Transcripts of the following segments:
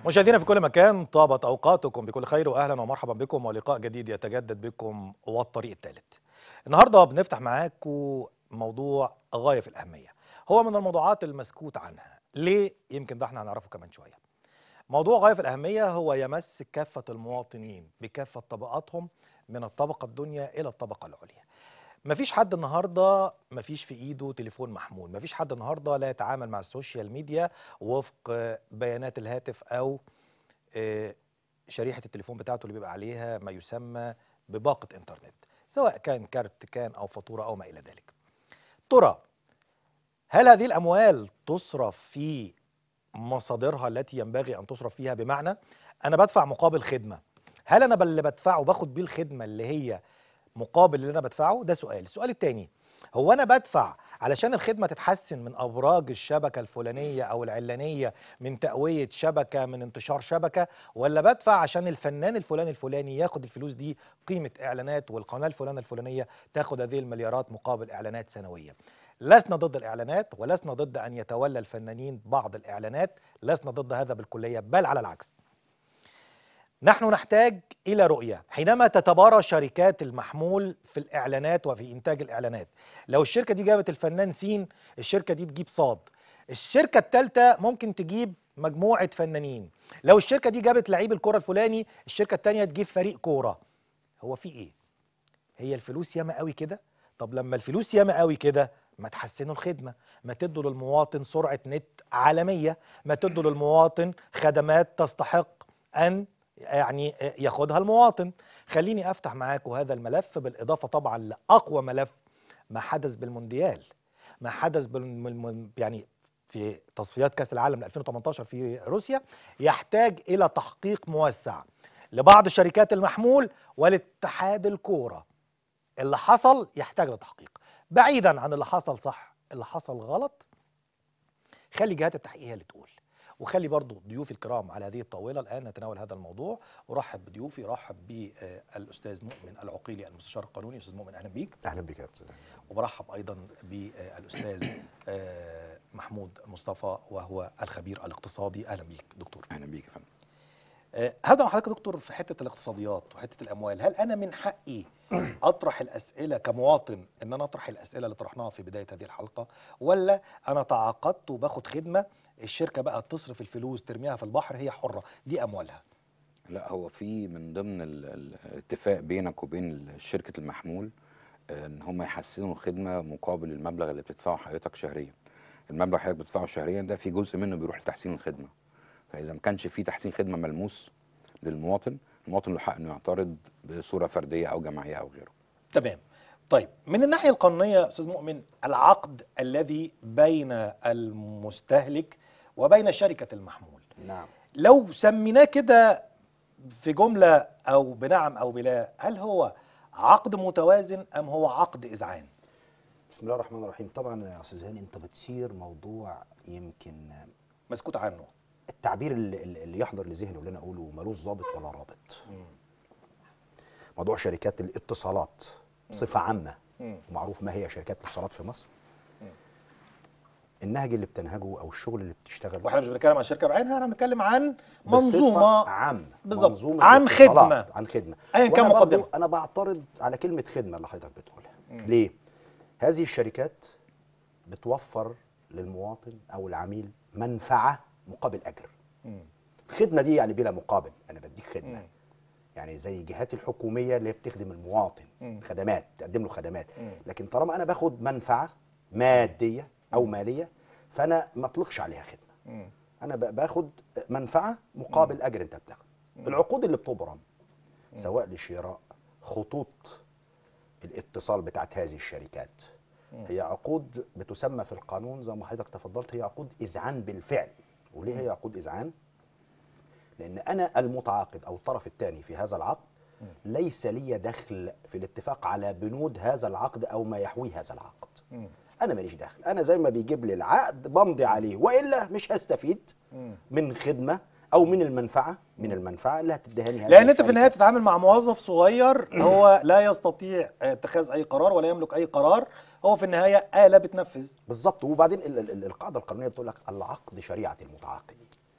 مشاهدينا في كل مكان طابت اوقاتكم بكل خير واهلا ومرحبا بكم ولقاء جديد يتجدد بكم والطريق الثالث. النهارده بنفتح معاكم موضوع غايه في الاهميه. هو من الموضوعات المسكوت عنها، ليه؟ يمكن ده احنا هنعرفه كمان شويه. موضوع غايه في الاهميه هو يمس كافه المواطنين بكافه طبقاتهم من الطبقه الدنيا الى الطبقه العليا. مفيش حد النهارده مفيش في ايده تليفون محمول، مفيش حد النهارده لا يتعامل مع السوشيال ميديا وفق بيانات الهاتف او آه، شريحه التليفون بتاعته اللي بيبقى عليها ما يسمى بباقه انترنت، سواء كان كارت كان او فاتوره او ما الى ذلك. ترى هل هذه الاموال تصرف في مصادرها التي ينبغي ان تصرف فيها بمعنى انا بدفع مقابل خدمه هل انا اللي بدفعه باخد بيه الخدمه اللي هي مقابل اللي انا بدفعه ده سؤال السؤال الثاني هو انا بدفع علشان الخدمه تتحسن من ابراج الشبكه الفلانيه او العلانيه من تقويه شبكه من انتشار شبكه ولا بدفع عشان الفنان الفلاني الفلاني ياخد الفلوس دي قيمه اعلانات والقناه الفلانيه الفلانيه تاخد هذه المليارات مقابل اعلانات سنويه لسنا ضد الاعلانات ولسنا ضد ان يتولى الفنانين بعض الاعلانات لسنا ضد هذا بالكليه بل على العكس نحن نحتاج الى رؤيه حينما تتبارى شركات المحمول في الاعلانات وفي انتاج الاعلانات لو الشركه دي جابت الفنان سين الشركه دي تجيب صاد الشركه الثالثه ممكن تجيب مجموعه فنانين لو الشركه دي جابت لعيب الكره الفلاني الشركه الثانيه تجيب فريق كوره هو في ايه هي الفلوس ياما قوي كده طب لما الفلوس ياما قوي كده ما تحسنوا الخدمه ما تدوا للمواطن سرعه نت عالميه ما تدوا للمواطن خدمات تستحق ان يعني ياخدها المواطن خليني افتح معاكم هذا الملف بالاضافه طبعا لاقوى ملف ما حدث بالمونديال ما حدث بالم... يعني في تصفيات كاس العالم 2018 في روسيا يحتاج الى تحقيق موسع لبعض شركات المحمول والاتحاد الكوره اللي حصل يحتاج لتحقيق بعيدا عن اللي حصل صح اللي حصل غلط خلي جهات التحقيق هي اللي تقول وخلي برضو ضيوفي الكرام على هذه الطاوله الان نتناول هذا الموضوع ارحب بضيوفي ارحب بالاستاذ مؤمن العقيلي المستشار القانوني استاذ مؤمن اهلا بيك اهلا بك يا استاذ وبرحب ايضا بالاستاذ محمود مصطفى وهو الخبير الاقتصادي اهلا بيك دكتور اهلا بيك يا فندم هذا مع حضرتك دكتور في حته الاقتصاديات وحته الاموال هل انا من حقي اطرح الاسئله كمواطن ان انا اطرح الاسئله اللي طرحناها في بدايه هذه الحلقه ولا انا تعاقدت وباخد خدمه الشركه بقى تصرف الفلوس ترميها في البحر هي حره دي اموالها لا هو في من ضمن ال- ال- الاتفاق بينك وبين شركه المحمول آه، ان هم يحسنوا الخدمه مقابل المبلغ اللي بتدفعه حضرتك شهريا المبلغ حضرتك بتدفعه شهريا ده في جزء منه بيروح لتحسين الخدمه فاذا ما كانش في تحسين خدمه ملموس للمواطن المواطن له حق انه يعترض بصوره فرديه او جماعيه او غيره تمام طيب من الناحيه القانونيه يا استاذ مؤمن العقد الذي بين المستهلك وبين شركه المحمول نعم لو سميناه كده في جمله او بنعم او بلا هل هو عقد متوازن ام هو عقد اذعان بسم الله الرحمن الرحيم طبعا يا استاذ هاني انت بتثير موضوع يمكن مسكوت عنه التعبير اللي, اللي يحضر لذهني واللي انا اقوله ملوش ضابط ولا رابط موضوع شركات الاتصالات بصفه عامه مم. ومعروف ما هي شركات الاتصالات في مصر النهج اللي بتنهجه او الشغل اللي بتشتغله واحنا مش بنتكلم عن شركه بعينها احنا بنتكلم عن بصفة منظومه عامه بالظبط. منظومة عن الاتصالات، خدمة. عن خدمه أيا كان وأنا برضو مقدمة. انا بعترض على كلمه خدمه اللي حضرتك بتقولها ليه هذه الشركات بتوفر للمواطن او العميل منفعه مقابل اجر مم. الخدمه دي يعني بلا مقابل انا بديك خدمه مم. يعني زي الجهات الحكوميه اللي هي بتخدم المواطن مم. خدمات تقدم له خدمات مم. لكن طالما انا باخد منفعه ماديه او ماليه فانا ما اطلقش عليها خدمه مم. انا ب- باخد منفعه مقابل اجر انت بتاخده العقود اللي بتبرم سواء لشراء خطوط الاتصال بتاعت هذه الشركات هي عقود بتسمى في القانون زي ما حضرتك تفضلت هي عقود اذعان بالفعل وليه هي عقود اذعان لان انا المتعاقد او الطرف الثاني في هذا العقد ليس لي دخل في الاتفاق على بنود هذا العقد او ما يحويه هذا العقد مم. انا ماليش دخل انا زي ما بيجيب لي العقد بمضي عليه والا مش هستفيد مم. من خدمه او من المنفعه من المنفعه اللي هتدهاني هذه لان انت في النهايه الشركة. بتتعامل مع موظف صغير هو لا يستطيع اتخاذ اي قرار ولا يملك اي قرار هو في النهايه آلة بتنفذ بالظبط وبعدين ال- ال- ال- القاعده القانونيه بتقول لك العقد شريعه المتعاقدين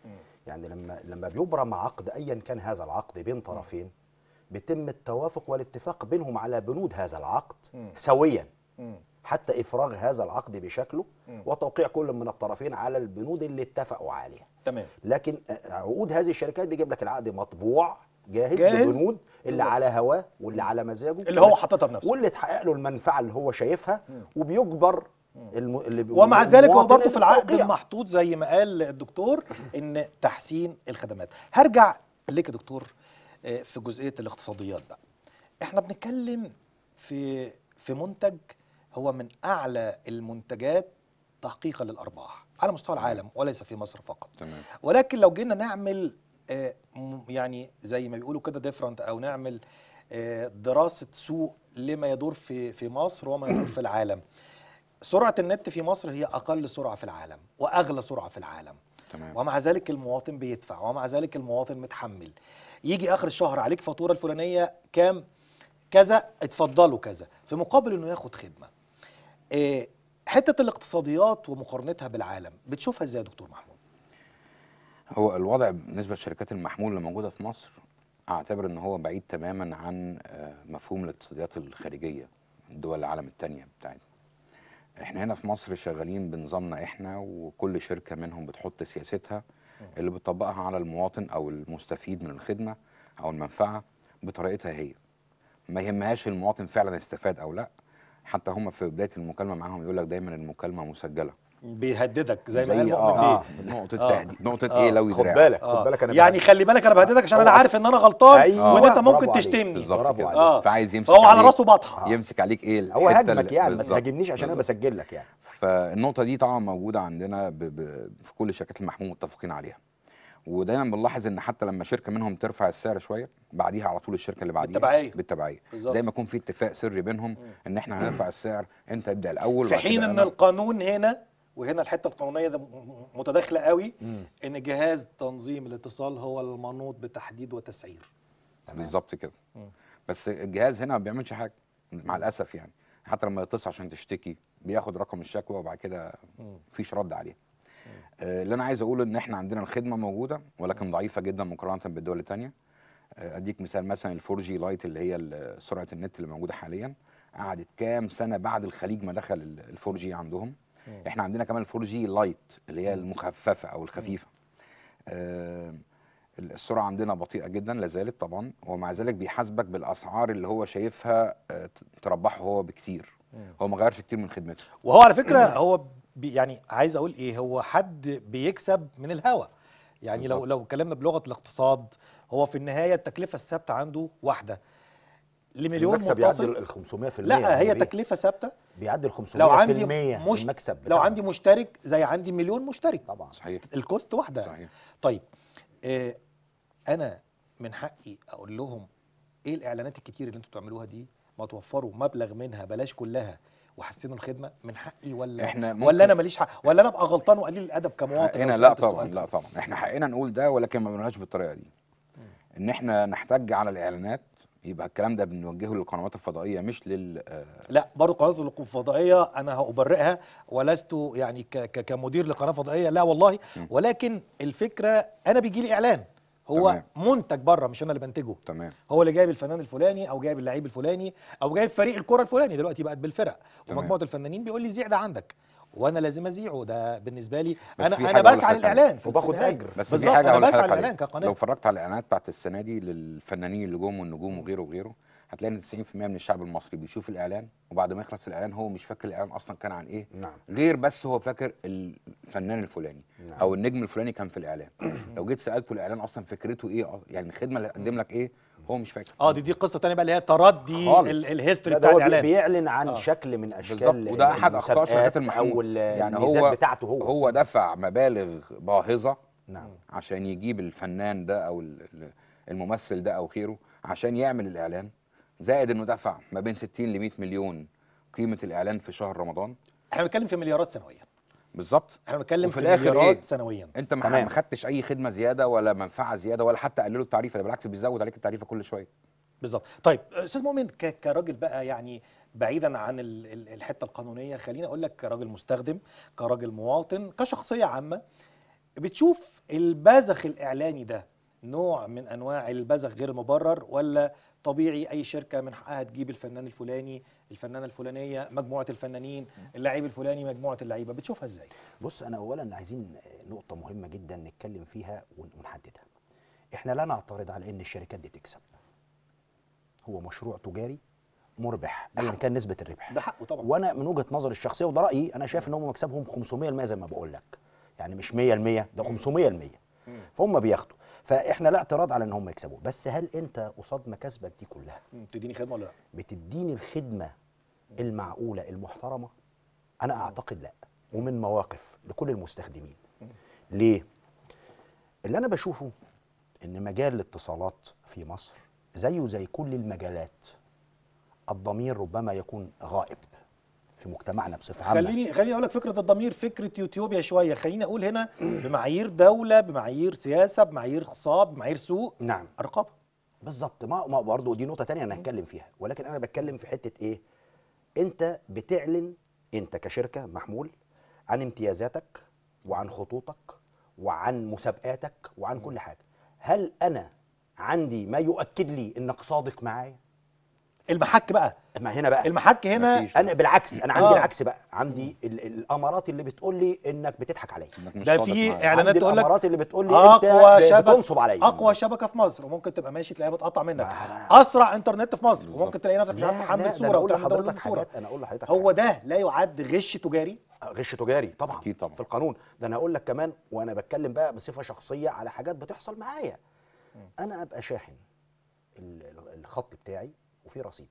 يعني لما لما بيبرم عقد ايا كان هذا العقد بين طرفين بيتم التوافق والاتفاق بينهم على بنود هذا العقد مم. سويا مم. حتى افراغ هذا العقد بشكله مم. وتوقيع كل من الطرفين على البنود اللي اتفقوا عليها تمام لكن عقود هذه الشركات بيجيب لك العقد مطبوع جاهز, جاهز. ببنود اللي بالظبط. على هواه واللي على مزاجه اللي هو حاططها بنفسه واللي تحقق له المنفعه اللي هو شايفها وبيجبر الم... اللي بي- ومع ذلك هو المواطن برضه في العقد للتوقيع. محطوط زي ما قال الدكتور ان تحسين الخدمات هرجع ليك يا دكتور آه، في جزئيه الاقتصاديات بقى احنا بنتكلم في في منتج هو من اعلى المنتجات تحقيقا للارباح على مستوى العالم وليس في مصر فقط تمام ولكن لو جينا نعمل آه، م- يعني زي ما بيقولوا كده ديفرنت او نعمل آه، دراسه سوق لما يدور في في مصر وما يدور في العالم سرعه النت في مصر هي اقل سرعه في العالم واغلى سرعه في العالم تمام ومع ذلك المواطن بيدفع ومع ذلك المواطن متحمل يجي اخر الشهر عليك فاتوره الفلانيه كام كذا اتفضلوا كذا في مقابل انه ياخد خدمه آه، حته الاقتصاديات ومقارنتها بالعالم بتشوفها ازاي يا دكتور محمود هو الوضع بالنسبه لشركات المحمول اللي موجوده في مصر اعتبر ان هو بعيد تماما عن آه، مفهوم الاقتصاديات الخارجيه دول العالم التانية بتاعتنا احنا هنا في مصر شغالين بنظامنا احنا وكل شركه منهم بتحط سياستها اللي بتطبقها على المواطن او المستفيد من الخدمه او المنفعه بطريقتها هي ما يهمهاش المواطن فعلا استفاد او لا حتى هم في بدايه المكالمه معاهم يقول لك دايما المكالمه مسجله بيهددك زي ما قال زي مؤمن اه بيه نقطه آه. تهديد نقطه آه. ايه لو خد دراع بالك آه. خد بالك انا يعني بهدد- خلي بالك انا بهددك عشان انا هو- عارف ان انا غلطان أيوة، وان انت ممكن برافو عليك. تشتمني بالظبط برافو كده عليك. آه. فعايز يمسك فهو على عليك- راسه بطحه يمسك عليك ايه هو الحتة هاجمك اللي- يعني ما بالظبط، تهاجمنيش عشان انا بالظبط. بسجل لك يعني فالنقطه دي طبعا موجوده عندنا ب... ب... في كل شركات المحمول متفقين عليها ودايما بنلاحظ ان حتى لما شركه منهم ترفع السعر شويه بعديها على طول الشركه اللي بعديها بالتبعية. بالتبعيه بالظبط. زي ما يكون في اتفاق سري بينهم ان احنا هنرفع السعر انت ابدا الاول في وبعد حين كده ان أنا. القانون هنا وهنا الحته القانونيه ده م- م- متداخله قوي ان جهاز تنظيم الاتصال هو المنوط بتحديد وتسعير بالظبط كده مم. بس الجهاز هنا ما بيعملش حاجه مع الاسف يعني حتى لما يتصل عشان تشتكي بياخد رقم الشكوى وبعد كده مم. مفيش رد عليه آه، اللي انا عايز اقوله ان احنا عندنا الخدمه موجوده ولكن ضعيفه جدا مقارنه بالدول الثانيه اديك مثال مثلا الفور جي لايت اللي هي ال- سرعه النت اللي موجوده حاليا قعدت كام سنه بعد الخليج ما دخل الفور جي عندهم مم. احنا عندنا كمان الفور جي لايت اللي هي المخففه او الخفيفه آه، السرعه عندنا بطيئه جدا لازالت طبعا ومع ذلك بيحاسبك بالاسعار اللي هو شايفها آه، ت- تربحه هو بكتير مم. هو ما غيرش كتير من خدمته وهو على فكره هو بي يعني عايز اقول ايه هو حد بيكسب من الهوا يعني لو بالظبط. لو اتكلمنا بلغه الاقتصاد هو في النهايه التكلفه الثابته عنده واحده لمليون المكسب يعدي متصل ال 500% لا هي يعني تكلفه ثابته بيعدي ال 500% لو عندي في مش المكسب لو بتاعه. عندي مشترك زي عندي مليون مشترك طبعا صحيح الكوست واحده صحيح طيب آه انا من حقي اقول لهم ايه الاعلانات الكتير اللي انتوا بتعملوها دي ما توفروا مبلغ منها بلاش كلها وحسنوا الخدمه من حقي ولا إحنا ممكن- ولا انا ماليش حق ولا انا ابقى غلطان وقليل الادب كمواطن هنا لو لا سألت طبعا السؤال ده؟ لا طبعا احنا حقنا نقول ده ولكن ما بنقولهاش بالطريقه دي ان احنا نحتج على الاعلانات يبقى الكلام ده بنوجهه للقنوات الفضائيه مش لل آه، لا برضه قناه الفضائيه انا هأبرئها ولست يعني ك ك كمدير لقناه فضائيه لا والله م. ولكن الفكره انا بيجي لي اعلان هو تمام. منتج بره مش انا اللي بنتجه تمام هو اللي جايب الفنان الفلاني او جايب اللعيب الفلاني او جايب فريق الكره الفلاني دلوقتي بقت بالفرق تمام. ومجموعه الفنانين بيقول لي زيع ده عندك وانا لازم ازيعه ده بالنسبه لي بس انا في انا حاجة أقول بسعى لحضرتك عليها. للاعلان في وباخد النهاية. أجر. بس في بالظبط حاجه انا هقول بسعى لحضرتك للاعلان عليها. كقناه لو اتفرجت على الاعلانات بتاعت السنه دي للفنانين النجوم والنجوم وغيره وغيره هتلاقي ان 90% من الشعب المصري بيشوف الاعلان وبعد ما يخلص الاعلان هو مش فاكر الاعلان اصلا كان عن ايه نعم غير بس هو فاكر الفنان الفلاني نعم. او النجم الفلاني كان في الاعلان لو جيت سالته الاعلان اصلا فكرته ايه أص- يعني الخدمه اللي قدم لك ايه هو مش فاكر اه دي دي قصه ثانيه بقى اللي هي تردي خالص. ال- الهيستوري لا بتاع ده هو بي- الاعلان بيعلن عن آه. شكل من اشكال بالظبط وده احد اخطاء المسابقات شركات المحمول او ال- يعني الميزات هو بتاعته هو هو دفع مبالغ باهظه نعم عشان يجيب الفنان ده او ال- ال- الممثل ده او غيره عشان يعمل الاعلان زائد انه دفع ما بين 60 ل 100 مليون قيمه الاعلان في شهر رمضان احنا بنتكلم في مليارات سنويا بالظبط احنا بنتكلم وفي في الآخر مليارات إيه؟ سنويا انت ما تمام. ما خدتش اي خدمه زياده ولا منفعه زياده ولا حتى قللوا التعريفه ده بالعكس بيزود عليك التعريفه كل شويه بالظبط طيب استاذ مؤمن ك- كراجل بقى يعني بعيدا عن ال- ال- الحته القانونيه خليني اقول لك كراجل مستخدم كراجل مواطن كشخصيه عامه بتشوف البذخ الاعلاني ده نوع من انواع البذخ غير مبرر ولا طبيعي اي شركه من حقها تجيب الفنان الفلاني الفنانه الفلانيه مجموعه الفنانين اللاعب الفلاني مجموعه اللعيبه بتشوفها ازاي بص انا اولا عايزين نقطه مهمه جدا نتكلم فيها ون- ونحددها احنا لا نعترض على ان الشركات دي تكسب هو مشروع تجاري مربح ايا كان نسبه الربح ده حقه طبعا وانا من وجهه نظري الشخصيه وده رايي انا شايف ان هم مكسبهم 500% زي ما بقول لك يعني مش 100% ده 500% فهم بياخدوا فاحنا لا اعتراض على ان هم يكسبوا بس هل انت قصاد مكاسبك دي كلها مم، تديني خدمه ولا لا بتديني الخدمه المعقوله المحترمه انا اعتقد لا ومن مواقف لكل المستخدمين ليه اللي انا بشوفه ان مجال الاتصالات في مصر زيه زي كل المجالات الضمير ربما يكون غائب في مجتمعنا بصفه عامه خليني خليني اقول لك فكره الضمير فكره يوتيوبيا شويه خليني اقول هنا بمعايير دوله بمعايير سياسه بمعايير اقتصاد بمعايير سوق نعم رقابه بالظبط ما ما برضه دي نقطه تانية انا هتكلم فيها ولكن انا بتكلم في حته ايه انت بتعلن انت كشركه محمول عن امتيازاتك وعن خطوطك وعن مسابقاتك وعن كل حاجه هل انا عندي ما يؤكد لي انك صادق معايا المحك بقى ما هنا بقى المحك هنا مفيش. انا بالعكس انا عندي آه. العكس بقى عندي ال- ال- الامارات اللي بتقول لي انك بتضحك عليا إنك مش ده صادق في معايا. إعلانات عندي تقول لك الامارات اللي بتقول لي انت اقوى ب- شبكه بتنصب عليا اقوى شبكه في مصر وممكن تبقى ماشي تلاقيها بتقطع منك ما- اسرع انترنت في مصر بالظبط. وممكن تلاقي نفسك مش عارف لا لا تحمل ده صوره انا اقول وتعمل داونلود لحضرتك صوره حاجات انا اقول لحضرتك هو حاجات. ده لا يعد غش تجاري غش تجاري طبعا أكيد طبعا. في القانون ده انا هقول لك كمان وانا بتكلم بقى بصفه شخصيه على حاجات بتحصل معايا انا ابقى شاحن ال- ال- الخط بتاعي وفي رصيد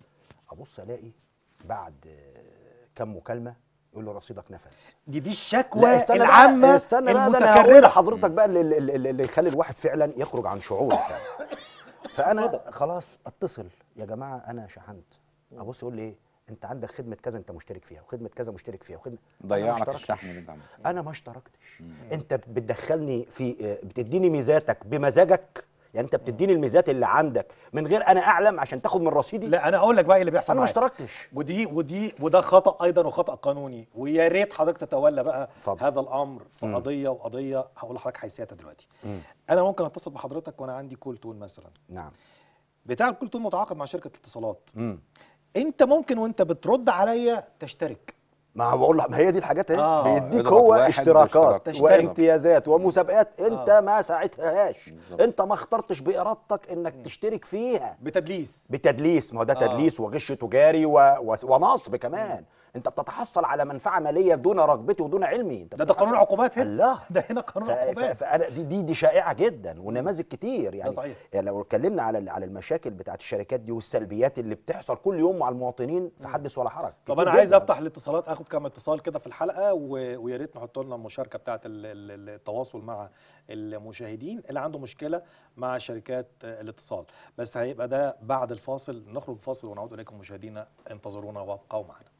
ابص الاقي بعد آه، كم مكالمه يقول لي رصيدك نفذ دي دي الشكوى لا استنى العامه بقى استنى بقى ده انا هقول المتكرره لحضرتك بقى اللي, اللي, اللي يخلي الواحد فعلا يخرج عن شعوره فعلا فانا خلاص اتصل يا جماعه انا شحنت ابص يقول لي ايه انت عندك خدمه كذا انت مشترك فيها وخدمه كذا مشترك فيها وخدمه أنا ما ضيع لك اشتركتش. الشحن اللي انت عملته انا ما اشتركتش انت بتدخلني في آه، بتديني ميزاتك بمزاجك يعني انت بتديني الميزات اللي عندك من غير انا اعلم عشان تاخد من رصيدي لا انا اقول لك بقى إيه اللي بيحصل انا ما معايا. اشتركتش ودي ودي وده خطا ايضا وخطا قانوني ويا ريت حضرتك تتولى بقى اتفضل. هذا الامر في مم. قضيه وقضيه هقول لحضرتك حيثياتها دلوقتي مم. انا ممكن اتصل بحضرتك وانا عندي كول تون مثلا نعم بتاع الكول تون متعاقد مع شركه اتصالات امم انت ممكن وانت بترد عليا تشترك ما بقول لك ما هي دي الحاجات اهي آه. بيديك اضغط هو واحد اشتراكات واشتراك. تشترك. وامتيازات ومسابقات انت آه. ما ساعدتهاش بالظبط. انت ما اخترتش بارادتك انك تشترك فيها بتدليس بتدليس ما هو ده آه. تدليس وغش تجاري و... و... ونصب كمان انت بتتحصل على منفعه ماليه دون رغبتي ودون علمي انت ده ده قانون بتتحصل- عقوبات هنا الله ده هنا قانون ف... ف... عقوبات فانا دي دي دي شائعه جدا ونماذج كتير يعني صحيح. يعني لو اتكلمنا على ال- على المشاكل بتاعت الشركات دي والسلبيات اللي بتحصل كل يوم مع المواطنين فحدث ولا حرج طب كتير انا عايز جداً. افتح الاتصالات اخد كام اتصال كده في الحلقه و... ويا ريت نحط لنا المشاركه بتاعه ال... ال- التواصل مع المشاهدين اللي عنده مشكله مع شركات الاتصال بس هيبقى ده بعد الفاصل نخرج فاصل ونعود اليكم مشاهدينا انتظرونا وابقوا معنا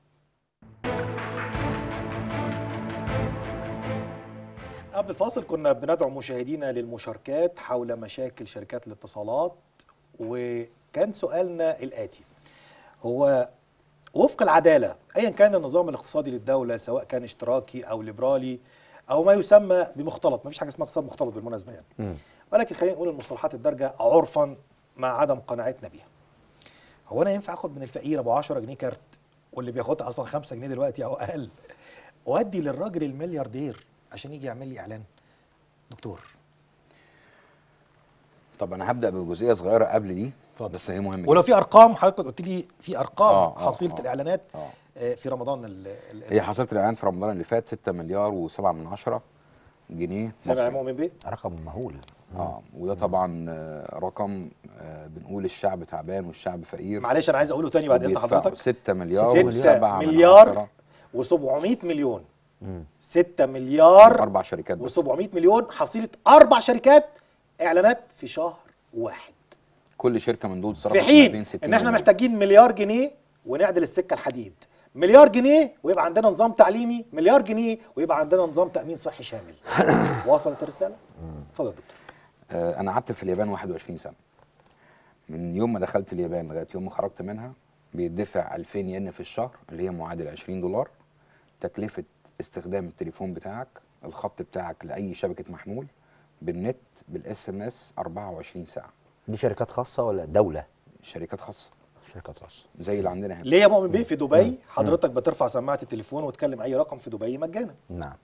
قبل الفاصل كنا بندعو مشاهدينا للمشاركات حول مشاكل شركات الاتصالات وكان سؤالنا الآتي هو وفق العدالة أيا كان النظام الاقتصادي للدولة سواء كان اشتراكي أو ليبرالي أو ما يسمى بمختلط مفيش حاجة اسمها اقتصاد مختلط بالمناسبة يعني مم. ولكن خلينا نقول المصطلحات الدارجة عرفا مع عدم قناعتنا بيها هو أنا ينفع أخد من الفقير أبو 10 جنيه كارت واللي بياخدها أصلا 5 جنيه دلوقتي أو أقل وأدي للراجل الملياردير عشان يجي يعمل لي إعلان دكتور طب انا هبدا بجزئيه صغيره قبل دي اتفضل. بس هي مهمه ولو جدا. في ارقام حضرتك قلت لي في ارقام آه، آه، حصيله آه. الاعلانات اه آه، في رمضان ال- ال- هي حصلت الاعلان في رمضان اللي فات 6 مليار و7 من عشرة جنيه سامع يا مصري. مؤمن بيه رقم مهول اه وده طبعا آه، رقم آه، بنقول الشعب تعبان والشعب فقير معلش انا عايز اقوله تاني بعد اذن وبيدفعوا حضرتك 6 مليار 6 و7 مليار و700 مليون مم. 6 مليار اربع شركات بس و700 مليون حصيله اربع شركات اعلانات في شهر واحد كل شركه من دول صرفت في ما حين بين 60 ان احنا مليون. محتاجين مليار جنيه ونعدل السكه الحديد مليار جنيه ويبقى عندنا نظام تعليمي مليار جنيه ويبقى عندنا نظام تامين صحي شامل وصلت الرساله اتفضل يا دكتور آه، انا قعدت في اليابان 21 سنه من يوم ما دخلت اليابان لغايه يوم ما خرجت منها بيدفع 2000 ين في الشهر اللي هي معادل 20 دولار تكلفه استخدام التليفون بتاعك الخط بتاعك لاي شبكه محمول بالنت بالاس ام اس 24 ساعه دي شركات خاصه ولا دوله شركات خاصه شركات خاصه زي اللي عندنا هنا ليه يا مؤمن بيه في دبي حضرتك بترفع سماعه التليفون وتكلم اي رقم في دبي مجانا نعم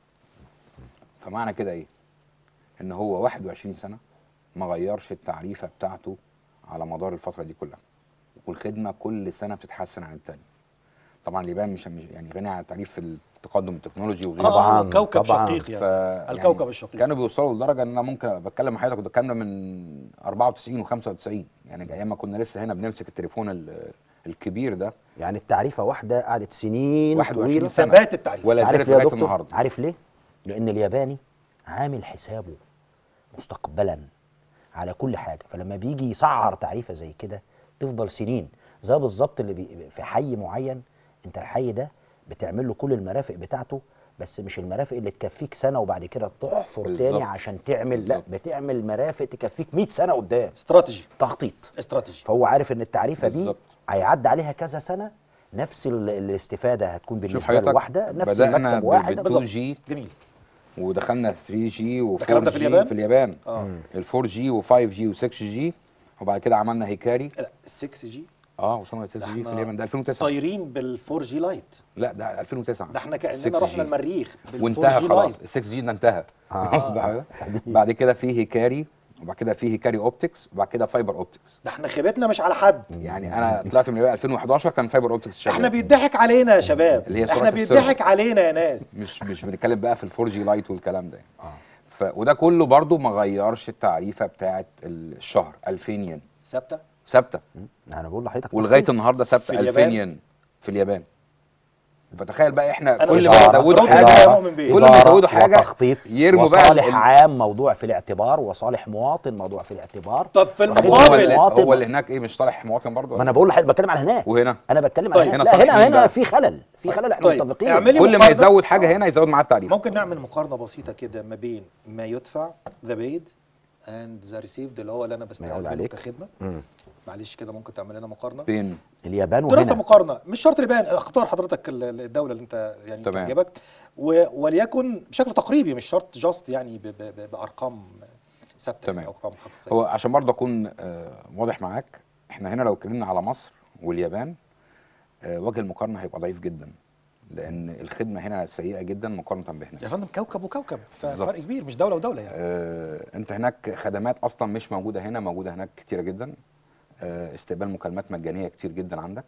فمعنى كده ايه ان هو 21 سنه ما غيرش التعريفه بتاعته على مدار الفتره دي كلها والخدمه كل سنه بتتحسن عن التانيه طبعا اليابان مش مش- يعني غني عن التعريف في التقدم التكنولوجي وغيره طبعاً، آه كوكب طبعاً. شقيق ف يعني الكوكب يعني الشقيق كانوا بيوصلوا لدرجه ان انا ممكن أبقى بتكلم مع حضرتك كنت الكلام ده من 94 و95 يعني ايام ما كنا لسه هنا بنمسك التليفون ال- الكبير ده يعني التعريفه واحده قعدت سنين 21 طويله سنة. ثبات التعريف ولا عارف زالت ليه يا لغايه دكتور النهارده عارف ليه لان الياباني عامل حسابه مستقبلا على كل حاجه فلما بيجي يسعر تعريفه زي كده تفضل سنين زي بالظبط اللي بي في حي معين انت الحي ده بتعمل له كل المرافق بتاعته بس مش المرافق اللي تكفيك سنه وبعد كده تحفر تاني بالظبط. عشان تعمل لا بالظبط. بتعمل مرافق تكفيك 100 سنه قدام استراتيجي تخطيط استراتيجي فهو عارف ان التعريفه دي بالظبط. هيعدي عليها كذا سنه نفس ال- الاستفاده هتكون شوف بالنسبه له حضرتك واحده نفس بدأنا المكسب ب- واحد بال بالظبط 2 جي جميل ودخلنا 3 جي و 4 الكلام ده في اليابان؟ في اليابان اه ال 4 جي و5 جي و6 جي وبعد كده عملنا هيكاري لا 6 جي اه وصلنا ل 6 ده جي في احنا اليابان ده 2009 طايرين بال 4 جي لايت لا ده 2009 ده احنا 6 كاننا رحنا جي. المريخ بال 4 وانتهى جي خلاص لايت ال 6 جي ده انتهى آه. بعد كده في هيكاري وبعد كده في هيكاري اوبتكس وبعد كده فايبر اوبتكس ده احنا خيبتنا مش على حد يعني انا طلعت من اليابان 2011 كان فايبر اوبتكس شغال احنا بيضحك علينا يا شباب اللي هي سرعة احنا السيرفر. بيضحك علينا يا ناس مش مش بنتكلم بقى في ال 4 جي لايت والكلام ده آه. ف... وده كله برضو ما غيرش التعريفه بتاعه الشهر 2000 ين ثابته ثابته انا بقول لحضرتك ولغايه تخطيط. النهارده في ثابته 2000 اليابان؟ ين في اليابان فتخيل بقى احنا أنا كل مش ما هعرف يزودوا أرد حاجه يا مؤمن بيه. كل ما إدارة يزودوا حاجه وتخطيط يرموا بقى وصالح ال- عام موضوع في الاعتبار وصالح مواطن موضوع في الاعتبار طب في وخدمة هو المقابل اللي, المواطن. هو اللي هناك ايه مش صالح مواطن برضه ما انا بقول لحضرتك بتكلم على هناك وهنا انا بتكلم طيب، على هنا هنا لا صالح هنا مين هنا بقى؟ في خلل في خلل احنا طيب، متفقين اعملي كل ما مقارنة. يزود حاجه هنا يزود معاه التعريف ممكن نعمل مقارنه بسيطه كده ما بين ما يدفع ذا بيد اند ذا ريسيفد اللي هو اللي انا يعود بستقبله عليك. كخدمه مم. معلش كده ممكن تعمل لنا مقارنه بين اليابان دراسه وهنا مقارنه مش شرط اليابان اختار حضرتك ال- ال- الدوله اللي انت يعني تمام. تعجبك و- وليكن بشكل تقريبي مش شرط جاست يعني ب- ب- ب- بارقام ثابته تمام. يعني ارقام حقيقيه هو عشان برضه اكون آه، واضح معاك احنا هنا لو اتكلمنا على مصر واليابان آه، وجه المقارنه هيبقى ضعيف جدا لان الخدمه هنا سيئه جدا مقارنه بهناك يا فندم كوكب وكوكب بالظبط. ففرق كبير مش دوله ودوله يعني آه، انت هناك خدمات اصلا مش موجوده هنا موجوده هناك كتيره جدا آه، استقبال مكالمات مجانيه كتير جدا عندك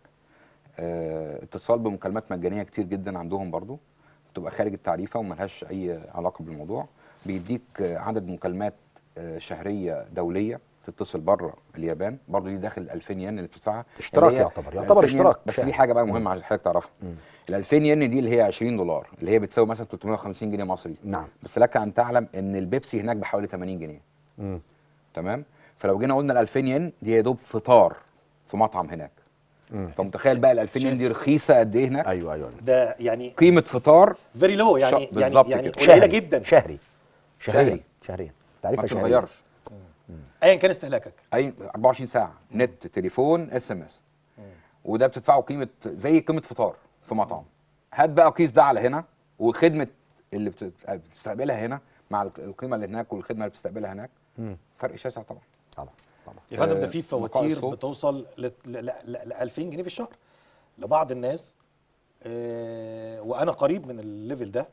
آه، اتصال بمكالمات مجانيه كتير جدا عندهم برضو بتبقى خارج التعريفه وملهاش اي علاقه بالموضوع بيديك آه، عدد مكالمات آه، شهريه دوليه تتصل بره اليابان برضو دي داخل ال 2000 ين اللي بتدفعها اشتراك اللي هي يعتبر يعتبر 2000 ين. اشتراك بس شهري. في حاجه بقى مهمه عشان حضرتك تعرفها مم. ال 2000 ين دي اللي هي 20 دولار اللي هي بتساوي مثلا 350 جنيه مصري نعم بس لك ان تعلم ان البيبسي هناك بحوالي 80 جنيه مم. تمام فلو جينا قلنا ال 2000 ين دي يا دوب فطار في مطعم هناك مم. فمتخيل بقى ال 2000 ين دي شيف. رخيصه قد ايه هناك ايوه ايوه ده يعني قيمه فطار فيري لو يعني شا- يعني بالظبط يعني كده. قليله شهري جدا شهري شهريا شهري. شهريا ما تعريفه شهريه بتتغيرش ايا كان استهلاكك اي 24 ساعه نت تليفون اس ام اس وده بتدفعه قيمه زي قيمه فطار في مطعم هات بقى قيس ده على هنا وخدمه اللي بت- بتستقبلها هنا مع الق- القيمه اللي هناك والخدمه اللي بتستقبلها هناك مم. فرق شاسع طبعا طبعا طبعا يا فندم ده آه، في نقاء فواتير الصوت. بتوصل ل ل- ل- ل 2000 جنيه في الشهر لبعض الناس آه، وانا قريب من الليفل ده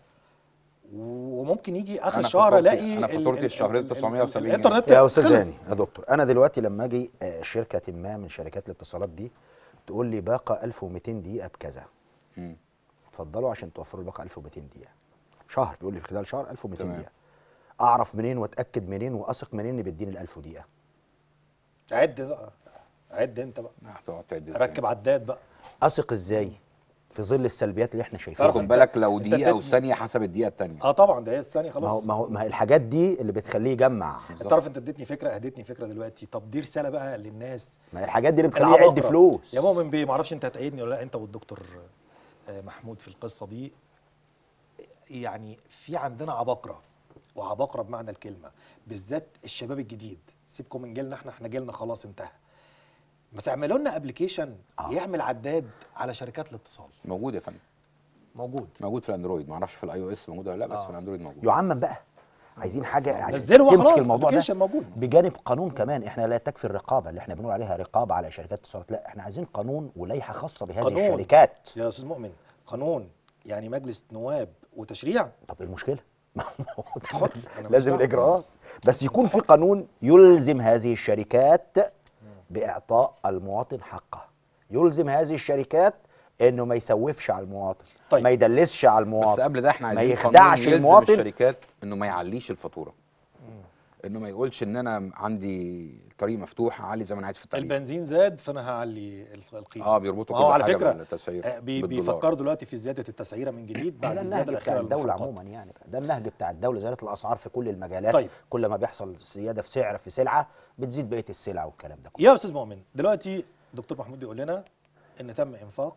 وممكن يجي اخر أنا الشهر فاتورتي- الاقي أنا ال- فاتورتي ال- الشهرية ال- ال- 970 جنيه. الانترنت يا استاذ خلص. هاني يا دكتور انا دلوقتي لما اجي آه، شركه ما من شركات الاتصالات دي تقول لي باقه 1200 دقيقه بكذا مم. اتفضلوا عشان توفروا الباقه 1200 دقيقه شهر بيقول لي في خلال شهر 1200 تمام. دقيقه اعرف منين واتاكد منين واثق منين ان بيديني ال 1000 دقيقه عد بقى عد انت بقى هتقعد تعد إزاي؟ ركب عداد بقى اثق ازاي في ظل السلبيات اللي احنا شايفينها خد بالك لو أنت دقيقه او اديتني- ثانيه حسب الدقيقه الثانيه اه طبعا ده هي الثانيه ما هو خلاص ما هو ما هي الحاجات دي اللي بتخليه يجمع انت عارف انت اديتني فكره اديتني فكره دلوقتي طب دي رساله بقى للناس ما هي الحاجات دي اللي بتخليه يعد العباقرة. فلوس يا مؤمن بيه معرفش انت هتأيدني ولا لا انت والدكتور آه، محمود في القصه دي يعني في عندنا عباقره وعباقره بمعنى الكلمه بالذات الشباب الجديد سيبكم من جيلنا احنا احنا جيلنا خلاص انتهى ما تعملوا لنا ابلكيشن آه. يعمل عداد على شركات الاتصال موجود يا فندم موجود موجود في الاندرويد ما اعرفش في الاي او اس موجود ولا لا بس آه. في الاندرويد موجود يعمم بقى عايزين حاجه يعني نزله تمسك خلاص الموضوع ده الابلكيشن موجود بجانب قانون كمان احنا لا تكفي الرقابه اللي احنا بنقول عليها رقابه على شركات الاتصالات لا احنا عايزين قانون ولائحه خاصه بهذه قانون. الشركات يا استاذ مؤمن قانون يعني مجلس نواب وتشريع طب ايه المشكله ما هو حر. أنا مش لازم دعوة. الاجراءات بس يكون في قانون يلزم هذه الشركات باعطاء المواطن حقه يلزم هذه الشركات انه ما يسوفش على المواطن طيب. ما يدلسش على المواطن بس قبل ده احنا ما عايزين يخدعش قانون يلزم المواطن. الشركات انه ما يعليش الفاتوره انه ما يقولش ان انا عندي طريق مفتوح اعلي زي ما انا عايز في الطريق البنزين زاد فانا هعلي ال- القيمه اه بيربطوا وهو كل على حاجة فكره بالتسعير، آه، بي بالدولار. بيفكروا دلوقتي في زياده التسعيره من جديد بعد ده الزياده النهج بتاع الاخيره الدولة للمحروقات. عموما يعني ده النهج بتاع الدولة زيادة الأسعار في كل المجالات طيب. كل ما بيحصل زيادة في سعر في سلعة بتزيد بقية السلع والكلام ده كله يا استاذ مؤمن دلوقتي دكتور محمود بيقول لنا ان تم انفاق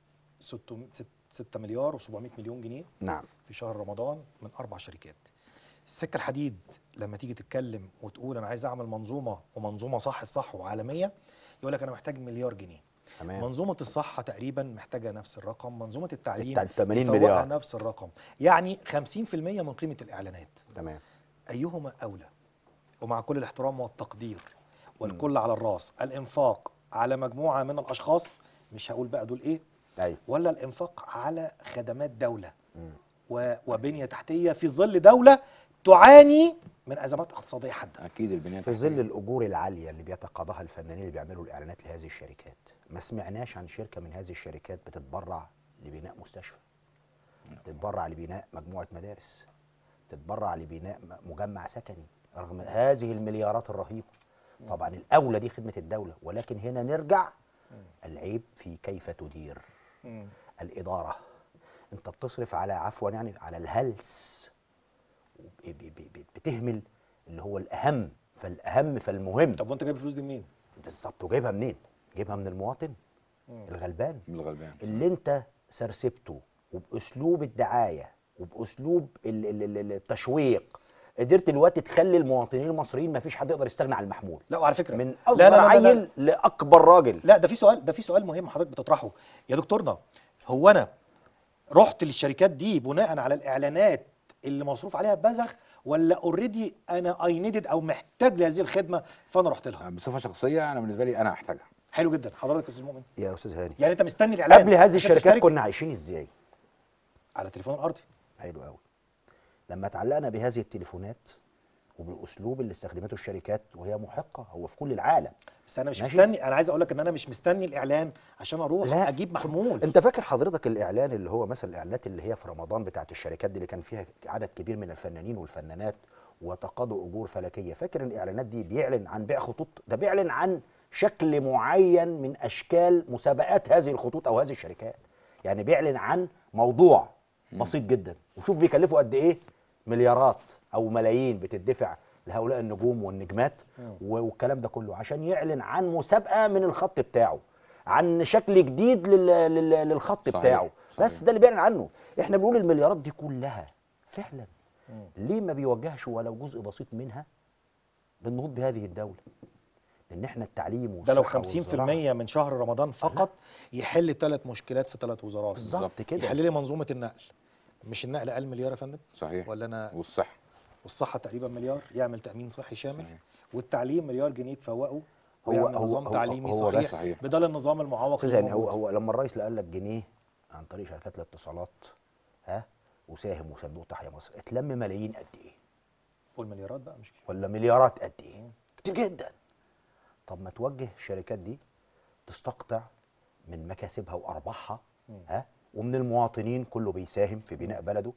600 6 مليار و700 مليون جنيه نعم في شهر رمضان من اربع شركات السكه الحديد لما تيجي تتكلم وتقول انا عايز اعمل منظومه ومنظومه صح الصح وعالميه يقول لك انا محتاج مليار جنيه تمام منظومه الصحه تقريبا محتاجه نفس الرقم منظومه التعليم بتاع 80 يفوقها مليار. نفس الرقم يعني 50% من قيمه الاعلانات تمام ايهما اولى ومع كل الاحترام والتقدير والكل على الراس الانفاق على مجموعه من الاشخاص مش هقول بقى دول ايه أيوه ولا الانفاق على خدمات دوله مم. و- وبنيه تحتيه في ظل دوله تعاني من ازمات اقتصاديه حاده اكيد البنيه في التحتية. ظل الأجور العالية اللي بيتقاضاها الفنانين اللي بيعملوا الإعلانات لهذه الشركات ما سمعناش عن شركة من هذه الشركات بتتبرع لبناء مستشفى تتبرع لبناء مجموعة مدارس تتبرع لبناء م- مجمع سكني رغم هذه المليارات الرهيبة طبعا الأولى دي خدمة الدولة ولكن هنا نرجع العيب في كيف تدير الإدارة أنت بتصرف على عفوا يعني على الهلس وب- ب- ب- ب- بتهمل اللي هو الأهم فالأهم فالمهم طب وانت جايب الفلوس دي منين؟ بالظبط وجايبها منين؟ جايبها من المواطن الغلبان من الغلبان اللي انت سرسبته وباسلوب الدعايه وباسلوب ال- ال- ال- التشويق قدرت دلوقتي تخلي المواطنين المصريين ما فيش حد يقدر يستغنى عن المحمول لا وعلى فكره من لا اصغر لا لا لا عيل لاكبر راجل لا ده في سؤال ده في سؤال مهم حضرتك بتطرحه يا دكتورنا هو انا رحت للشركات دي بناء على الاعلانات اللي مصروف عليها ببذخ ولا اوريدي انا اي نيدد او محتاج لهذه الخدمه فانا رحت لها بصفه شخصيه انا بالنسبه لي انا احتاجها حلو جدا حضرتك يا استاذ مؤمن يا استاذ هاني يعني انت مستني الاعلان قبل هذه عشان الشركات تشترك كنا عايشين ازاي؟ على التليفون الارضي حلو قوي لما تعلقنا بهذه التليفونات وبالاسلوب اللي استخدمته الشركات وهي محقه هو في كل العالم بس انا مش ماشي. مستني انا عايز اقول لك ان انا مش مستني الاعلان عشان اروح لا. اجيب محمول انت فاكر حضرتك الاعلان اللي هو مثلا الاعلانات اللي هي في رمضان بتاعت الشركات دي اللي كان فيها عدد كبير من الفنانين والفنانات وتقاضوا اجور فلكيه فاكر ان الاعلانات دي بيعلن عن بيع خطوط ده بيعلن عن شكل معين من اشكال مسابقات هذه الخطوط او هذه الشركات يعني بيعلن عن موضوع بسيط جدا وشوف بيكلفوا قد ايه مليارات او ملايين بتدفع لهؤلاء النجوم والنجمات و- والكلام ده كله عشان يعلن عن مسابقه من الخط بتاعه عن شكل جديد لل... لل... للخط صحيح، بتاعه بس صحيح. ده اللي بيعلن عنه احنا بنقول المليارات دي كلها فعلا ليه ما بيوجهش ولو جزء بسيط منها للنهوض بهذه الدوله لان احنا التعليم ده لو والصحة 50% والزراعة من شهر رمضان فقط يحل ثلاث مشكلات في ثلاث وزارات بالظبط كده يحل لي منظومه النقل مش النقل قال مليار يا فندم صحيح ولا انا والصحه والصحه تقريبا مليار يعمل تامين صحي شامل صحيح. والتعليم مليار جنيه تفوقه هو- ويعمل هو- نظام هو- تعليمي هو صحيح, بس- صحيح. بدل النظام المعوق استاذ اللي يعني هو موجود. هو لما الرئيس اللي قال لك جنيه عن طريق شركات الاتصالات ها وساهم وصندوق تحيا مصر اتلم ملايين قد ايه والمليارات بقى مش كتير. ولا مليارات قد ايه كتير جدا طب ما توجه الشركات دي تستقطع من مكاسبها وارباحها ها ومن المواطنين كله بيساهم في بناء بلده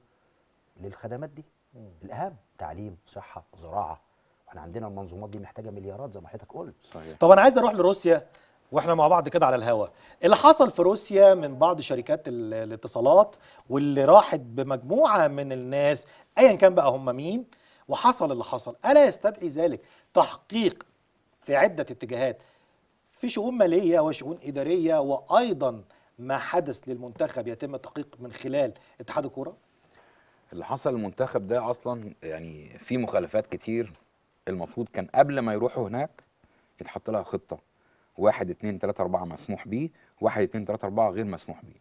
للخدمات دي الاهم تعليم صحه زراعه واحنا عندنا المنظومات دي محتاجه مليارات زي ما حضرتك قلت صحيح طب انا عايز اروح لروسيا واحنا مع بعض كده على الهوا اللي حصل في روسيا من بعض شركات ال- الاتصالات واللي راحت بمجموعه من الناس ايا كان بقى هم مين وحصل اللي حصل الا يستدعي ذلك تحقيق في عده اتجاهات في شؤون ماليه وشؤون اداريه وايضا ما حدث للمنتخب يتم التحقيق من خلال اتحاد الكوره اللي حصل المنتخب ده اصلا يعني في مخالفات كتير المفروض كان قبل ما يروحوا هناك يتحط لها خطه واحد اتنين تلاته اربعه مسموح بيه واحد اتنين تلاته اربعه غير مسموح بيه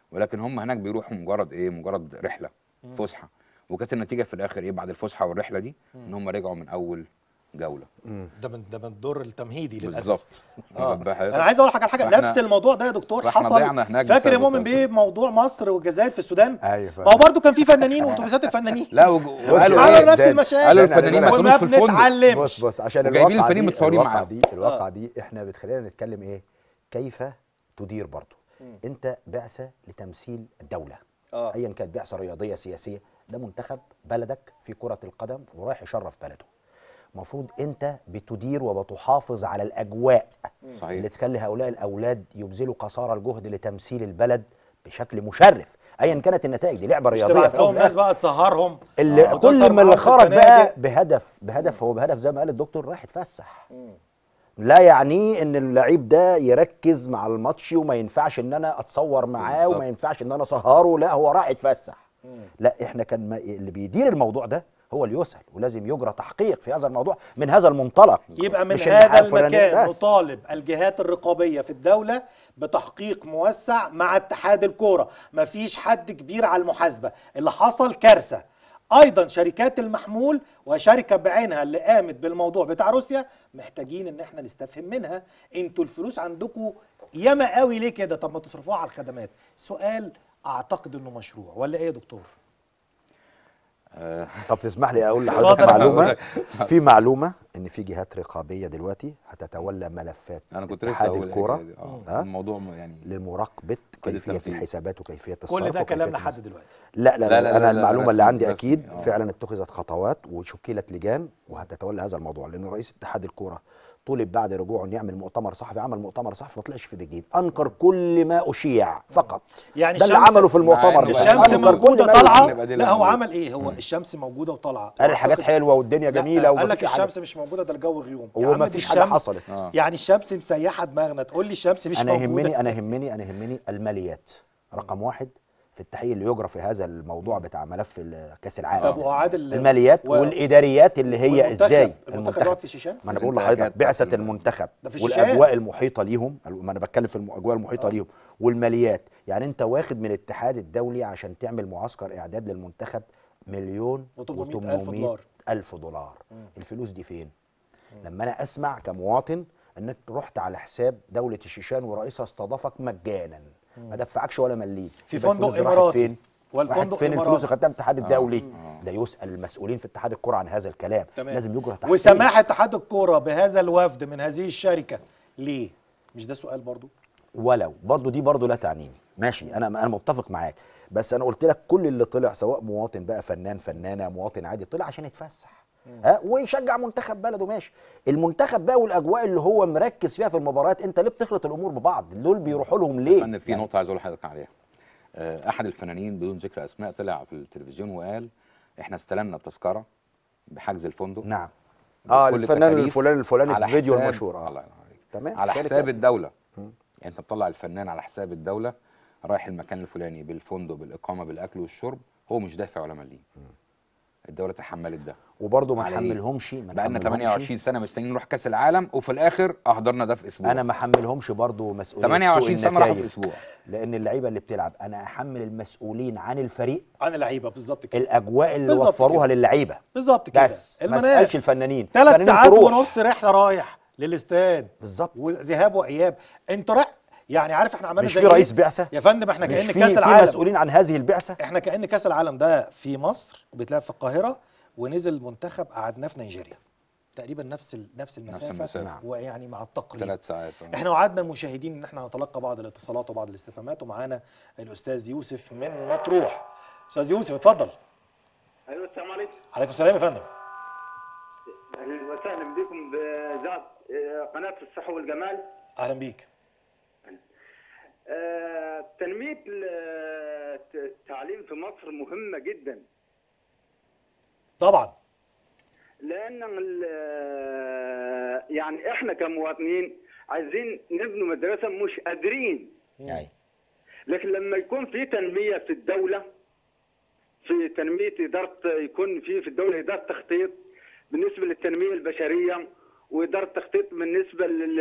ولكن هم هناك بيروحوا مجرد ايه مجرد رحله فسحه وكانت النتيجه في الاخر ايه بعد الفسحه والرحله دي ان هم رجعوا من اول جوله ده من ده من الدور التمهيدي للاسف بالظبط اه واخد بال حضرتك؟ انا عايز اقول لك على حاجه فإحنا- نفس الموضوع ده يا دكتور فإحنا حصل ضيعنا هناك فاكر يا بسبب مؤمن التوفيق. بيه موضوع مصر والجزائر في السودان ايوه ما هو برضه كان في فنانين واتوبيسات الفنانين لا وج- وقالوا على ايه نفس ده- المشاكل قالوا استنى، الفنانين ما أنا كانوش في وما الفندق بنتعلمش بص بص عشان وجايبين الواقعة الفريق دي متصورين الواقعة معاهم. دي الواقعة دي احنا بتخلينا نتكلم ايه كيف تدير برضه انت بعثة لتمثيل الدولة اه ايا كانت بعثة رياضية سياسية ده منتخب بلدك في كرة القدم ورايح يشرف بلده المفروض انت بتدير وبتحافظ على الاجواء صحيح اللي تخلي هؤلاء الاولاد يبذلوا قصارى الجهد لتمثيل البلد بشكل مشرف ايا كانت النتائج دي لعبه مش رياضيه تبعت في الأول لهم وفي ناس الآخر. بقى تسهرهم اللي آه. كل وتسهر ما اللي معاهم في خرج بقى الفنادق. بهدف بهدف هو بهدف زي ما قال الدكتور رايح يتفسح لا يعني ان اللعيب ده يركز مع الماتش وما ينفعش ان انا اتصور معاه بالظبط. وما ينفعش ان انا اسهره لا هو راح يتفسح لا احنا كان ما اللي بيدير الموضوع ده هو اللي يسأل ولازم يجرى تحقيق في هذا الموضوع من هذا المنطلق يبقى من مش هذا الناحية الفلانية المكان بس. نطالب الجهات الرقابية في الدولة بتحقيق موسع مع اتحاد الكورة مفيش حد كبير على المحاسبة اللي حصل كارثة ايضا شركات المحمول وشركة بعينها اللي قامت بالموضوع بتاع روسيا محتاجين ان احنا نستفهم منها انتوا الفلوس عندكم ياما قوي ليه كده طب ما تصرفوها على الخدمات سؤال اعتقد انه مشروع ولا ايه يا دكتور آه، طب تسمح لي اقول اتفضل لحضرتك يا معلومه فندم. في معلومه ان في جهات رقابيه دلوقتي هتتولى ملفات انا كنت لسه اتحاد هقول الكوره الحكاية دي. اه ها؟ الموضوع م- يعني لمراقبه قد كيفيه التنفيذ. الحسابات وكيفيه الصرف كل ده وكيفية كلام النظام. لحد دلوقتي لا لا, لا, لا، لا، انا لا، المعلومه رسمي- اللي عندي رسمي، اكيد آه. فعلا اتخذت خطوات وشكلت لجان وهتتولى هذا الموضوع لان رئيس اتحاد الكوره طلب بعد رجوعه ان يعمل مؤتمر صحفي عمل مؤتمر صحفي ما طلعش في بجديد انكر كل ما اشيع فقط يعني ده اللي الشمس- عمله في المؤتمر مع إن ده الشمس أنكر موجوده كل ما طالعه يبقى دي لا هو اللي عمل ايه هو الشمس موجوده وطالعه قال الحاجات وأعتقد- حلوه والدنيا لا، جميله قال لك ومفيش حاجة. الشمس مش موجوده ده الجو غيوم يا هو عم ما دي فيش حاجه الشمس- حصلت آه. يعني الشمس مسيحه دماغنا تقول لي الشمس مش انا موجوده يهمني انا إزاي؟ يهمني انا يهمني الماليات رقم واحد في التحقيق اللي يجرى في هذا الموضوع بتاع ملف ال- كاس العالم طب وعاد ال- الماليات و- والاداريات اللي هي والمنتخب. ازاي المنتخب يقعد في الشيشان ما انا بقول الانتهاكات لحضرتك بعثه بتاعت المنتخب ده في الشيشان. والاجواء المحيطه ليهم ما انا بتكلم في الاجواء المحيطه آه. ليهم والماليات يعني انت واخد من الاتحاد الدولي عشان تعمل معسكر اعداد للمنتخب مليون و800 ألف دولار. الف دولار الفلوس دي فين لما انا اسمع كمواطن انك رحت على حساب دوله الشيشان ورئيسها استضافك مجانا ما دفعكش ولا مليم في يبقى فندق الفلوس راحت إماراتي. فين والفندق راحت فين إماراتي. الفلوس اللي خدتها من الاتحاد الدولي آه. ده يسال المسؤولين في اتحاد الكره عن هذا الكلام تمام. لازم يجرى تحقيق وسماح اتحاد الكوره بهذا الوفد من هذه الشركه ليه مش ده سؤال برضو ولو برضو دي برضو لا تعنيني ماشي انا انا متفق معاك بس انا قلت لك كل اللي طلع سواء مواطن بقى فنان فنانه مواطن عادي طلع عشان يتفسح ها ويشجع منتخب بلده ماشي المنتخب بقى والاجواء اللي هو مركز فيها في المباريات انت ليه بتخلط الامور ببعض دول بيروحوا لهم ليه فن في نقطه عايز اقول لحضرتك عليها آه، احد الفنانين بدون ذكر اسماء طلع في التلفزيون وقال احنا استلمنا التذكره بحجز الفندق نعم اه بكل الفنان التكاليف الفلاني الفلاني في على الفيديو حساب- المشهور الله اه ينور عليك تمام على شركات. حساب الدوله مم. يعني انت بتطلع الفنان على حساب الدوله رايح المكان الفلاني بالفندق بالاقامه بالاكل والشرب هو مش دافع ولا مليم الدوله تحملت ده وبرضه ما على إيه؟ نحملهمش ما بقالنا نحملهمش. 28 سنه مستنيين نروح كاس العالم وفي الاخر اهدرنا ده في اسبوع انا ما احملهمش برضه مسؤوليه 28 سوء سنه راحوا في النتائج. اسبوع لان اللعيبه اللي بتلعب انا احمل المسؤولين عن الفريق عن اللعيبه بالظبط كده الاجواء اللي بالظبط وفروها كده. للعيبه بالظبط كده بس ما المناخ اسالش الفنانين ثلاث الفنانين ساعات تروح. ونص رحله رايح للاستاد بالظبط وذهاب واياب انت رايح يعني عارف احنا عملنا مش زي في إيه؟ رئيس بعثه يا فندم احنا مش كأن في كاس في العالم مسؤولين عن هذه البعثه احنا كأن كاس العالم ده في مصر بيتلعب في القاهره ونزل المنتخب قعدناه في نيجيريا تقريبا نفس ال- نفس المسافه, المسافة. نعم. ويعني مع التقريب ثلاث ساعات آه. احنا وعدنا المشاهدين ان احنا نتلقى بعض الاتصالات وبعض الاستفهامات ومعانا الاستاذ يوسف من مطروح استاذ يوسف اتفضل ايوه السلام عليكم عليكم السلام يا فندم اهلا وسهلا بكم بذات قناه الصحه والجمال اهلا بيك آه، تنميه ال- التعليم في مصر مهمه جدا طبعا لان ال- يعني احنا كمواطنين عايزين نبنوا مدرسه مش قادرين يعني لكن لما يكون في تنميه في الدوله في تنميه اداره يكون في في الدوله اداره تخطيط بالنسبه للتنميه البشريه واداره تخطيط بالنسبه لل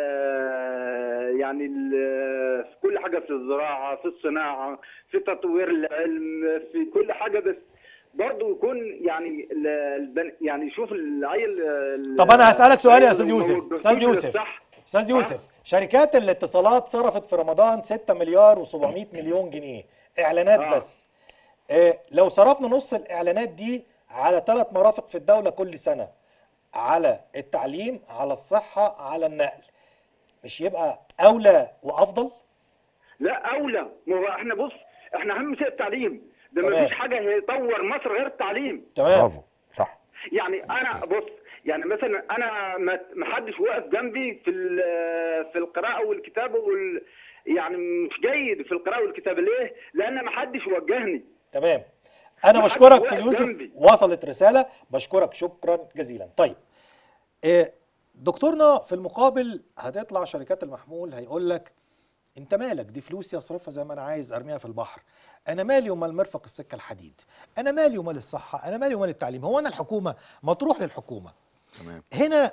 يعني ال... في كل حاجه في الزراعه في الصناعه في تطوير العلم في كل حاجه بس برضه يكون يعني ال- البن... يعني يشوف العيل ال- طب انا هسالك سؤال يا استاذ العيل يوسف المولود استاذ بالفكر يوسف الصح. استاذ يوسف شركات الاتصالات صرفت في رمضان 6 مليار و700 مليون جنيه اعلانات آه. بس آه، لو صرفنا نص الاعلانات دي على ثلاث مرافق في الدوله كل سنه على التعليم على الصحه على النقل مش يبقى اولى وافضل لا اولى ما هو احنا بص احنا اهم شيء التعليم ده تمام. ما فيش حاجه هيطور مصر غير التعليم تمام برافو صح يعني انا بص يعني مثلا انا ما ما حدش واقف جنبي في ال- في القراءه والكتابه وال يعني مش جيد في القراءه والكتابه ليه؟ لان ما حدش وجهني تمام انا ما بشكرك حدش استاذ واقف يوسف جنبي. وصلت رساله بشكرك شكرا جزيلا طيب آه، دكتورنا في المقابل هتطلع شركات المحمول هيقول لك انت مالك دي فلوسي اصرفها زي ما انا عايز ارميها في البحر انا مالي ومال مرفق السكه الحديد انا مالي ومال الصحه انا مالي ومال التعليم هو انا الحكومه ما تروح للحكومه تمام هنا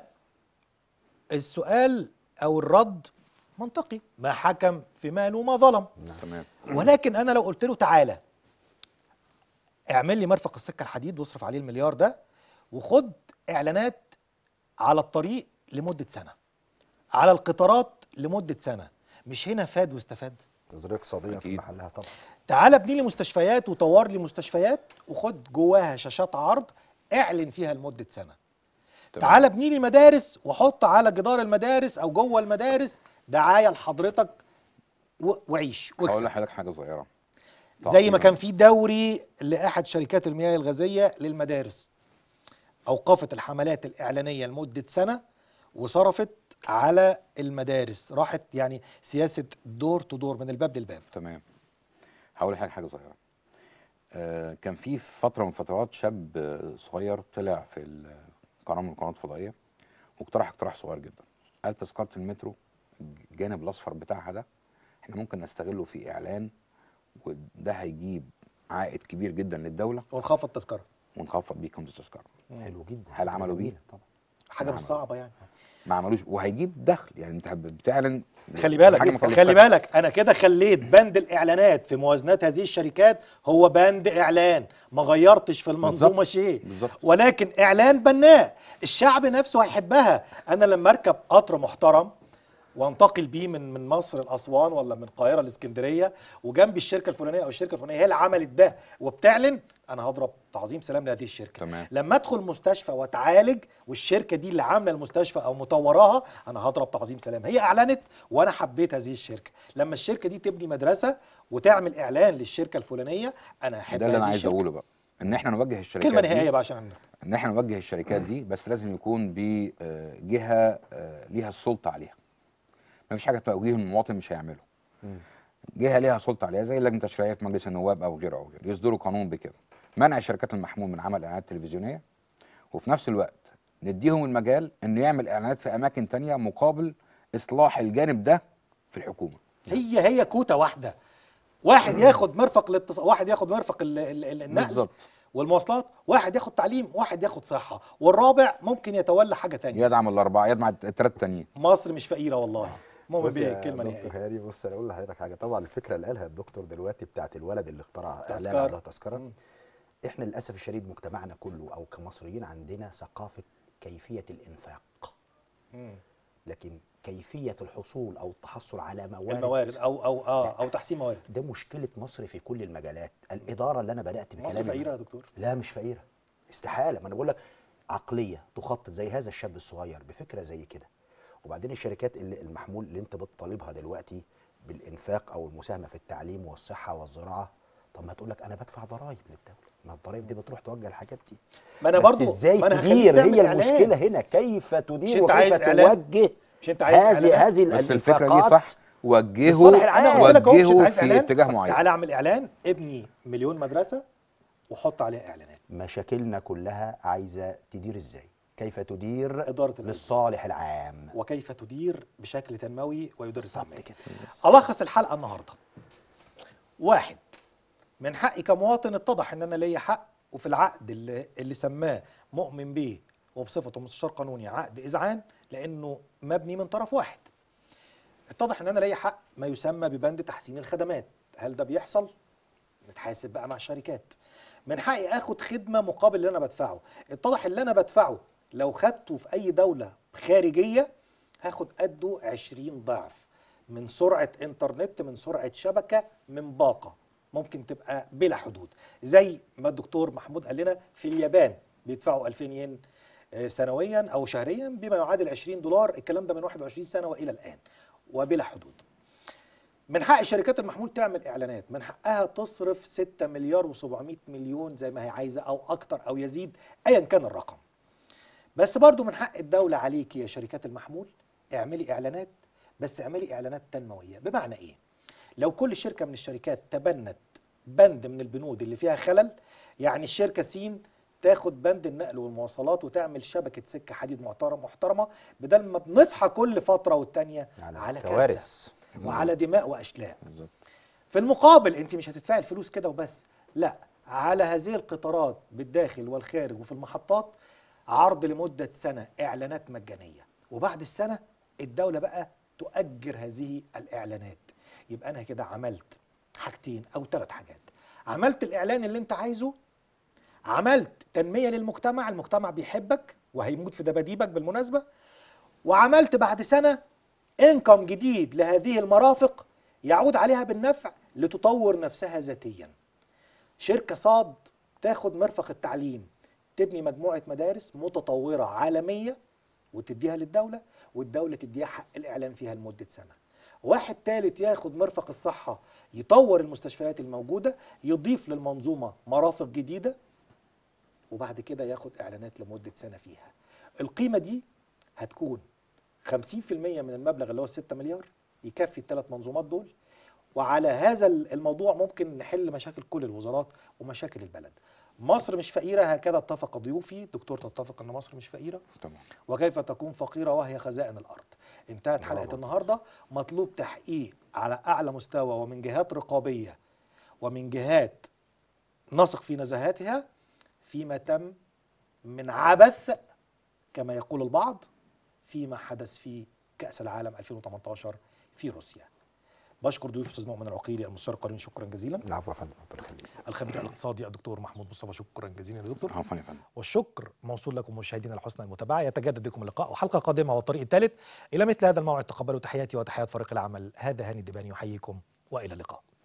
السؤال او الرد منطقي ما حكم في ماله ما ظلم تمام ولكن انا لو قلت له تعالى اعمل لي مرفق السكه الحديد واصرف عليه المليار ده وخد اعلانات على الطريق لمده سنه على القطارات لمده سنه مش هنا فاد واستفاد نظريه اقتصاديه في أكيد. محلها طبعا تعالى ابني لي مستشفيات وطور لي مستشفيات وخد جواها شاشات عرض اعلن فيها لمده سنه تمام. تعالى ابني لي مدارس وحط على جدار المدارس او جوه المدارس دعايه لحضرتك و- وعيش هقول واكسب لحضرتك حاجه صغيره زي ما تعقيباً. كان في دوري لاحد شركات المياه الغازيه للمدارس اوقفت الحملات الاعلانيه لمده سنه وصرفت على المدارس راحت يعني سياسه دور تو دور من الباب للباب تمام هقول لحضرتك حاجه صغيره آه كان في فتره من فترات شاب آه، صغير طلع في ال- قناه من القنوات الفضائيه واقترح اقتراح صغير جدا قال تذكره المترو الجانب الاصفر بتاعها ده احنا ممكن نستغله في اعلان وده هيجيب عائد كبير جدا للدوله ونخفض تذكره ونخفض بيه قيمه التذكره حلو جدا هل عملوا بيه؟ جميلة طبعا حاجه مش نعم. صعبه يعني ما عملوش وهيجيب دخل يعني انت بتعلن خلي بالك حاجة ما خلي كلفتكش. بالك انا كده خليت بند الاعلانات في موازنات هذه الشركات هو بند اعلان ما غيرتش في المنظومه بالظبط. شيء بالظبط. ولكن اعلان بناء الشعب نفسه هيحبها انا لما اركب قطر محترم وانتقل بيه من من مصر لاسوان ولا من القاهره لاسكندريه وجنبي الشركه الفلانيه او الشركه الفلانيه هي اللي عملت ده وبتعلن انا هضرب تعظيم سلام لهذه الشركه تمام. لما ادخل مستشفى واتعالج والشركه دي اللي عامله المستشفى او مطوراها انا هضرب تعظيم سلام هي اعلنت وانا حبيت هذه الشركه لما الشركه دي تبني مدرسه وتعمل اعلان للشركه الفلانيه انا احب ده اللي انا هذه عايز الشركة. اقوله بقى ان احنا نوجه الشركات كلمه دي نهائيه بقى عشان ان احنا نوجه الشركات دي بس لازم يكون بجهه ليها السلطه عليها ما فيش حاجه توجيه المواطن مش هيعمله جهه ليها سلطه عليها زي اللجنه التشريعيه في مجلس النواب او غيره او غيره يصدروا قانون بكده منع شركات المحمول من عمل اعلانات تلفزيونيه وفي نفس الوقت نديهم المجال انه يعمل اعلانات في اماكن تانية مقابل اصلاح الجانب ده في الحكومه هي هي كوته واحده واحد ياخد مرفق الاتصال واحد ياخد مرفق ال- ال- ال- النقل بالظبط والمواصلات واحد ياخد تعليم واحد ياخد صحه والرابع ممكن يتولى حاجه تانية يدعم الاربعه يدعم الثلاثه التانيين مصر مش فقيره والله المهم بص بيه يا كلمه دكتور نهائيه هاني بص انا اقول لحضرتك حاجه طبعا الفكره اللي قالها الدكتور دلوقتي بتاعت الولد اللي اخترع اعلان تذكرة. على تذكره مم. احنا للاسف الشديد مجتمعنا كله او كمصريين عندنا ثقافه كيفيه الانفاق مم. لكن كيفيه الحصول او التحصل على موارد الموارد او او اه او تحسين موارد ده مشكله مصر في كل المجالات الاداره اللي انا بدات مصر بكلامي فقيره يا دكتور لا مش فقيره استحاله ما انا بقول لك عقليه تخطط زي هذا الشاب الصغير بفكره زي كده وبعدين الشركات اللي المحمول اللي انت بتطالبها دلوقتي بالانفاق او المساهمه في التعليم والصحه والزراعه طب ما تقول لك انا بدفع ضرائب للدوله ما الضرائب دي بتروح توجه الحاجات دي ما انا بس برضو ازاي ما انا هخليك تدير تعمل هي إعلان. المشكله هنا كيف مش تدير انت عايز وكيف إعلان؟ توجه مش انت عايز هذه إعلانات؟ هذه بس الفكره دي الانفاقات صح وجهه للصالح العام. انا قلت لك اهو مش انت وجهه عايز في اعلان اتجاه معين تعالى اعمل اعلان ابني مليون مدرسه وحط عليها اعلانات مشاكلنا كلها عايزه تدير ازاي كيف تدير إدارة الأزمة. للصالح العام وكيف تدير بشكل تنموي ويدرس بالظبط عملي كده الخص الحلقه النهارده واحد من حقي كمواطن اتضح ان انا ليا حق وفي العقد اللي, اللي سماه مؤمن بيه وبصفته مستشار قانوني عقد اذعان لانه مبني من طرف واحد اتضح ان انا ليا حق ما يسمى ببند تحسين الخدمات هل ده بيحصل نتحاسب بقى مع الشركات من حقي اخد خدمه مقابل اللي انا بدفعه اتضح اللي انا بدفعه لو خدته في اي دوله خارجيه هاخد قده 20 ضعف من سرعه انترنت من سرعه شبكه من باقه ممكن تبقى بلا حدود زي ما الدكتور محمود قال لنا في اليابان بيدفعوا 2000 ين آه، سنويا او شهريا بما يعادل 20 دولار الكلام ده من 21 سنه والى الان وبلا حدود من حق شركات المحمول تعمل اعلانات من حقها تصرف 6 مليار و700 مليون زي ما هي عايزه او اكتر او يزيد ايا كان الرقم بس برضو من حق الدولة عليك يا شركات المحمول اعملي اعلانات بس اعملي اعلانات تنموية بمعنى ايه لو كل شركة من الشركات تبنت بند من البنود اللي فيها خلل يعني الشركة سين تاخد بند النقل والمواصلات وتعمل شبكة سكة حديد محترم محترمة بدل ما بنصحى كل فترة والتانية يعني على كارثة كوارث وعلى دماء واشلاء بالظبط في المقابل انت مش هتدفعي الفلوس كده وبس لا على هذه القطارات بالداخل والخارج وفي المحطات عرض لمدة سنة إعلانات مجانية وبعد السنة الدولة بقى تؤجر هذه الإعلانات يبقى أنا كده عملت حاجتين أو ثلاث حاجات عملت الإعلان اللي أنت عايزه عملت تنمية للمجتمع المجتمع بيحبك وهيموت في دباديبك بالمناسبة وعملت بعد سنة انكم جديد لهذه المرافق يعود عليها بالنفع لتطور نفسها ذاتيا شركة صاد تاخد مرفق التعليم تبني مجموعة مدارس متطورة عالمية وتديها للدولة والدولة تديها حق الإعلان فيها لمدة سنة واحد تالت ياخد مرفق الصحة يطور المستشفيات الموجودة يضيف للمنظومة مرافق جديدة وبعد كده ياخد إعلانات لمدة سنة فيها القيمة دي هتكون 50% من المبلغ اللي هو 6 مليار يكفي الثلاث منظومات دول وعلى هذا الموضوع ممكن نحل مشاكل كل الوزارات ومشاكل البلد مصر مش فقيرة هكذا اتفق ضيوفي دكتور تتفق ان مصر مش فقيرة طبعا وكيف تكون فقيرة وهي خزائن الأرض انتهت حلقة برافو. النهاردة مطلوب تحقيق على أعلى مستوى ومن جهات رقابية ومن جهات نثق في نزاهاتها فيما تم من عبث كما يقول البعض فيما حدث في كأس العالم 2018 في روسيا بشكر ضيوف الاستاذ مؤمن العقيلي المستشار القانوني شكرا جزيلا العفو يا فندم ربنا يخليك الخبير الاقتصادي الدكتور محمود مصطفى شكرا جزيلا يا دكتور عفوا يا فندم والشكر موصول لكم مشاهدينا الحسنى المتابعه يتجدد بكم اللقاء وحلقه قادمه والطريق الثالث الى مثل هذا الموعد تقبلوا تحياتي وتحيات فريق العمل هذا هاني الدباني يحييكم والى اللقاء